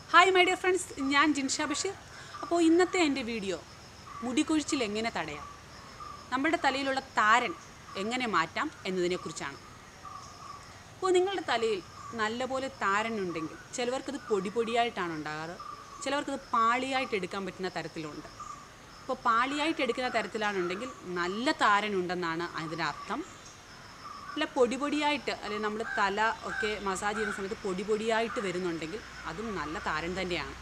hi my dear friends ഞാൻ ജിൻഷ ബഷീർ അപ്പോൾ ഇന്നത്തെ എൻ്റെ വീഡിയോ മുടികൊഴിച്ചിൽ എങ്ങനെ തടയാം നമ്മുടെ തലയിലുള്ള താരൻ എങ്ങനെ മാറ്റാം എന്നതിനെക്കുറിച്ചാണ് അപ്പോൾ നിങ്ങളുടെ തലയിൽ നല്ലപോലെ താരനുണ്ടെങ്കിൽ ചിലവർക്കത് പൊടി പൊടിയായിട്ടാണ് ഉണ്ടാകാറ് ചിലവർക്കത് പാളിയായിട്ട് എടുക്കാൻ പറ്റുന്ന തരത്തിലുണ്ട് അപ്പോൾ പാളിയായിട്ട് എടുക്കുന്ന തരത്തിലാണുണ്ടെങ്കിൽ നല്ല താരനുണ്ടെന്നാണ് അതിൻ്റെ അർത്ഥം അല്ല പൊടി പൊടിയായിട്ട് അല്ലെങ്കിൽ നമ്മൾ തല ഒക്കെ മസാജ് ചെയ്യുന്ന സമയത്ത് പൊടി പൊടിയായിട്ട് വരുന്നുണ്ടെങ്കിൽ അതും നല്ല താരൻ തന്നെയാണ്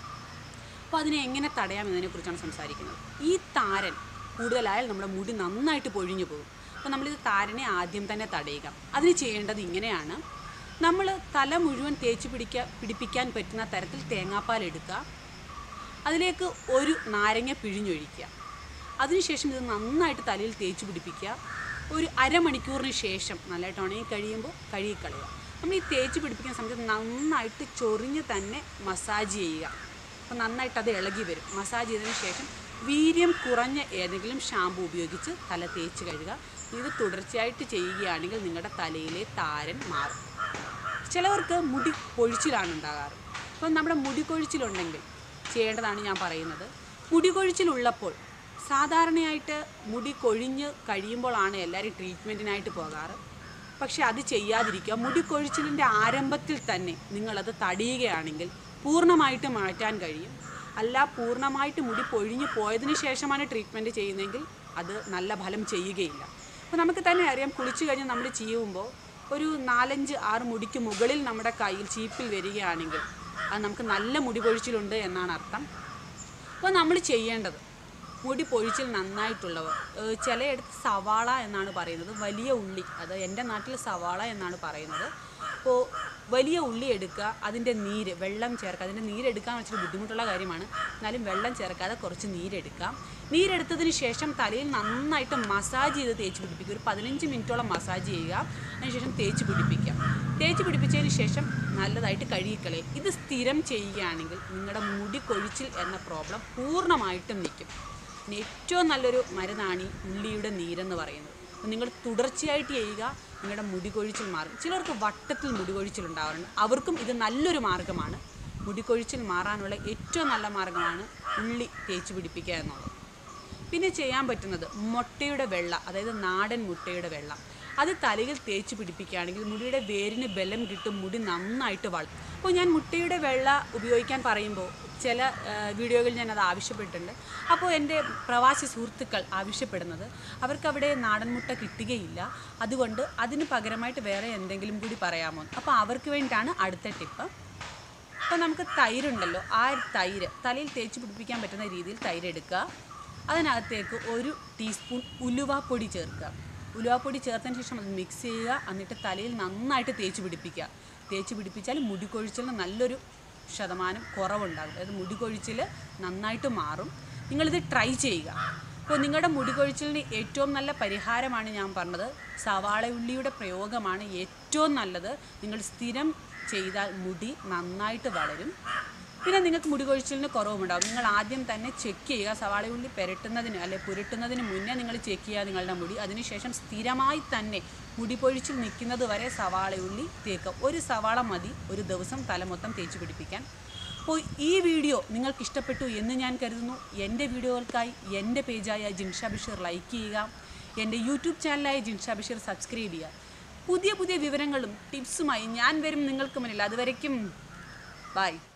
അപ്പോൾ അതിനെ എങ്ങനെ തടയാം എന്നതിനെക്കുറിച്ചാണ് സംസാരിക്കുന്നത് ഈ താരൻ കൂടുതലായാൽ നമ്മുടെ മുടി നന്നായിട്ട് പൊഴിഞ്ഞു പോകും അപ്പോൾ നമ്മളിത് താരനെ ആദ്യം തന്നെ തടയുക അതിന് ചെയ്യേണ്ടത് ഇങ്ങനെയാണ് നമ്മൾ തല മുഴുവൻ തേച്ച് പിടിക്ക പിടിപ്പിക്കാൻ പറ്റുന്ന തരത്തിൽ തേങ്ങാപ്പാൽ എടുക്കുക അതിലേക്ക് ഒരു നാരങ്ങ പിഴിഞ്ഞൊഴിക്കുക അതിനുശേഷം ഇത് നന്നായിട്ട് തലയിൽ തേച്ച് പിടിപ്പിക്കുക ഒരു അരമണിക്കൂറിന് ശേഷം നല്ലതായിട്ട് ഉണങ്ങി കഴിയുമ്പോൾ കഴുകിക്കളയുക നമ്മൾ ഈ തേച്ച് പിടിപ്പിക്കുന്ന സമയത്ത് നന്നായിട്ട് ചൊറിഞ്ഞ് തന്നെ മസാജ് ചെയ്യുക അപ്പോൾ നന്നായിട്ട് അത് ഇളകി വരും മസാജ് ചെയ്തതിന് ശേഷം വീര്യം കുറഞ്ഞ ഏതെങ്കിലും ഷാമ്പു ഉപയോഗിച്ച് തല തേച്ച് കഴുകുക ഇത് തുടർച്ചയായിട്ട് ചെയ്യുകയാണെങ്കിൽ നിങ്ങളുടെ തലയിലെ താരൻ മാറും ചിലവർക്ക് മുടി കൊഴിച്ചിലാണ് ഉണ്ടാകാറ് അപ്പം നമ്മുടെ മുടി കൊഴിച്ചിലുണ്ടെങ്കിൽ ചെയ്യേണ്ടതാണ് ഞാൻ പറയുന്നത് മുടി കൊഴിച്ചിലുള്ളപ്പോൾ സാധാരണയായിട്ട് മുടി കൊഴിഞ്ഞ് കഴിയുമ്പോഴാണ് എല്ലാവരും ട്രീറ്റ്മെൻറ്റിനായിട്ട് പോകാറ് പക്ഷെ അത് ചെയ്യാതിരിക്കുക മുടി കൊഴിച്ചിലിൻ്റെ ആരംഭത്തിൽ തന്നെ നിങ്ങളത് തടയുകയാണെങ്കിൽ പൂർണ്ണമായിട്ട് മാറ്റാൻ കഴിയും അല്ല പൂർണ്ണമായിട്ട് മുടി പൊഴിഞ്ഞു പോയതിന് ശേഷമാണ് ട്രീറ്റ്മെൻറ്റ് ചെയ്യുന്നതെങ്കിൽ അത് നല്ല ഫലം ചെയ്യുകയില്ല അപ്പോൾ നമുക്ക് തന്നെ അറിയാം കുളിച്ചു കഴിഞ്ഞ് നമ്മൾ ചെയ്യുമ്പോൾ ഒരു നാലഞ്ച് ആറ് മുടിക്ക് മുകളിൽ നമ്മുടെ കയ്യിൽ ചീപ്പിൽ വരികയാണെങ്കിൽ അത് നമുക്ക് നല്ല മുടി പൊഴിച്ചിലുണ്ട് എന്നാണ് അർത്ഥം അപ്പോൾ നമ്മൾ ചെയ്യേണ്ടത് മുടി പൊഴിച്ചിൽ നന്നായിട്ടുള്ളവർ ഏഹ് ചിലയിടത്ത് സവാള എന്നാണ് പറയുന്നത് വലിയ ഉള്ളി അത് എൻ്റെ നാട്ടിൽ സവാള എന്നാണ് പറയുന്നത് അപ്പോൾ വലിയ ഉള്ളി എടുക്കുക അതിൻ്റെ നീര് വെള്ളം ചേർക്കുക അതിൻ്റെ നീരെടുക്കാൻ വെച്ചിട്ട് ബുദ്ധിമുട്ടുള്ള കാര്യമാണ് എന്നാലും വെള്ളം ചേർക്കാതെ കുറച്ച് നീരെടുക്കാം നീരെടുത്തതിന് ശേഷം തലയിൽ നന്നായിട്ട് മസാജ് ചെയ്ത് തേച്ച് പിടിപ്പിക്കുക ഒരു പതിനഞ്ച് മിനിറ്റോളം മസാജ് ചെയ്യുക അതിനുശേഷം തേച്ച് പിടിപ്പിക്കുക തേച്ച് പിടിപ്പിച്ചതിന് ശേഷം നല്ലതായിട്ട് കഴുകിക്കളയും ഇത് സ്ഥിരം ചെയ്യുകയാണെങ്കിൽ നിങ്ങളുടെ മുടി കൊഴിച്ചിൽ എന്ന പ്രോബ്ലം പൂർണ്ണമായിട്ടും നിൽക്കും പിന്നെ ഏറ്റവും നല്ലൊരു മരുന്നാണ് ഈ ഉള്ളിയുടെ നീരെന്ന് പറയുന്നത് അപ്പോൾ നിങ്ങൾ തുടർച്ചയായിട്ട് ചെയ്യുക നിങ്ങളുടെ മുടി കൊഴിച്ചിൽ മാറും ചിലർക്ക് വട്ടത്തിൽ മുടി കൊഴിച്ചിൽ ഉണ്ടാവാറുണ്ട് അവർക്കും ഇത് നല്ലൊരു മാർഗ്ഗമാണ് മുടി കൊഴിച്ചിൽ മാറാനുള്ള ഏറ്റവും നല്ല മാർഗ്ഗമാണ് ഉള്ളി തേച്ച് പിടിപ്പിക്കുക എന്നുള്ളത് പിന്നെ ചെയ്യാൻ പറ്റുന്നത് മുട്ടയുടെ വെള്ള അതായത് നാടൻ മുട്ടയുടെ വെള്ള അത് തലയിൽ തേച്ച് പിടിപ്പിക്കുകയാണെങ്കിൽ മുടിയുടെ വേരിന് ബലം കിട്ടും മുടി നന്നായിട്ട് വളരും അപ്പോൾ ഞാൻ മുട്ടയുടെ വെള്ള ഉപയോഗിക്കാൻ പറയുമ്പോൾ ചില ആ, വീഡിയോകളിൽ ഞാൻ അത് ആവശ്യപ്പെട്ടിട്ടുണ്ട് അപ്പോൾ എൻ്റെ പ്രവാസി സുഹൃത്തുക്കൾ ആവശ്യപ്പെടുന്നത് അവർക്കവിടെ നാടൻ മുട്ട കിട്ടുകയില്ല അതുകൊണ്ട് അതിന് പകരമായിട്ട് വേറെ എന്തെങ്കിലും കൂടി പറയാമോ അപ്പോൾ അവർക്ക് വേണ്ടിയിട്ടാണ് അടുത്ത ടിപ്പ് അപ്പോൾ നമുക്ക് തൈരുണ്ടല്ലോ ആ തൈര് തലയിൽ തേച്ച് പിടിപ്പിക്കാൻ പറ്റുന്ന രീതിയിൽ തൈര് എടുക്കുക അതിനകത്തേക്ക് ഒരു ടീസ്പൂൺ ഉലുവാപ്പൊടി ചേർക്കുക ഉലുവാപ്പൊടി ചേർത്തതിന് ശേഷം അത് മിക്സ് ചെയ്യുക എന്നിട്ട് തലയിൽ നന്നായിട്ട് തേച്ച് പിടിപ്പിക്കുക തേച്ച് പിടിപ്പിച്ചാൽ മുടി കൊഴിച്ചിലിന് നല്ലൊരു ശതമാനം കുറവുണ്ടാകും അതായത് മുടി കൊഴിച്ചിൽ നന്നായിട്ട് മാറും നിങ്ങളിത് ട്രൈ ചെയ്യുക അപ്പോൾ നിങ്ങളുടെ മുടി കൊഴിച്ചിലിന് ഏറ്റവും നല്ല പരിഹാരമാണ് ഞാൻ പറഞ്ഞത് സവാള ഉള്ളിയുടെ പ്രയോഗമാണ് ഏറ്റവും നല്ലത് നിങ്ങൾ സ്ഥിരം ചെയ്താൽ മുടി നന്നായിട്ട് വളരും പിന്നെ നിങ്ങൾക്ക് മുടി കൊഴിച്ചിലിന് കുറവുണ്ടാകും നിങ്ങൾ ആദ്യം തന്നെ ചെക്ക് ചെയ്യുക സവാള ഉള്ളി പെരട്ടുന്നതിന് അല്ലെ പുരട്ടുന്നതിന് മുന്നേ നിങ്ങൾ ചെക്ക് ചെയ്യുക നിങ്ങളുടെ മുടി അതിനുശേഷം സ്ഥിരമായി തന്നെ മുടി പൊഴിച്ചിൽ നിൽക്കുന്നത് വരെ സവാള ഉള്ളി തേക്കുക ഒരു സവാള മതി ഒരു ദിവസം തല മൊത്തം തേച്ച് പിടിപ്പിക്കാൻ അപ്പോൾ ഈ വീഡിയോ നിങ്ങൾക്ക് ഇഷ്ടപ്പെട്ടു എന്ന് ഞാൻ കരുതുന്നു എൻ്റെ വീഡിയോകൾക്കായി എൻ്റെ പേജായ ജിൻഷ ബഷീർ ലൈക്ക് ചെയ്യുക എൻ്റെ യൂട്യൂബ് ചാനലായ ജിൻഷ ബഷീർ സബ്സ്ക്രൈബ് ചെയ്യുക പുതിയ പുതിയ വിവരങ്ങളും ടിപ്സുമായി ഞാൻ വരും നിങ്ങൾക്ക് മുന്നിൽ അതുവരയ്ക്കും ബൈ